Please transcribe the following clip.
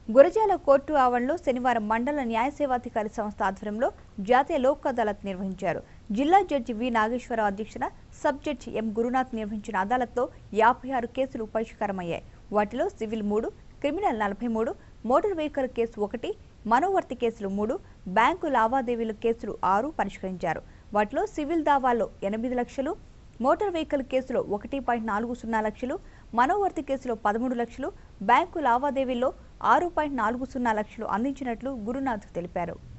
Gurazala court ఆవరణలో శనివారం మండల న్యాయ సేవాధికారి సంస్థ ఆధ్వర్యంలో జాతీయ లోక్ అదాలత్ నిర్వహించారు జిల్లా జడ్జి వి నాగేశ్వరరావు అధ్యక్షన సబ్ జడ్జి ఎం గురునాథ్ నిర్వహించిన అదాలత్లో యాభై ఆరు కేసులు పరిష్కారమయ్యాయి వాటిలో సివిల్ మూడు క్రిమినల్ నలభై మూడు మోటార్ వెహికల్ కేసు ఒకటి మనోవర్తి కేసులు మూడు బ్యాంకు లావాదేవీల కేసులు ఆరు పరిష్కరించారు వాటిలో సివిల్ దావాల్లో ఎనిమిది లక్షలు మోటార్ వెహికల్ కేసులో ఒకటి పాయింట్ నాలుగు సున్నా లక్షలు మనోవర్తి కేసులో పదమూడు లక్షలు బ్యాంకు లావాదేవీల్లో ఆరు పాయింట్ నాలుగు సున్నా లక్షలు అందించినట్లు గురునాథ్ తెలిపారు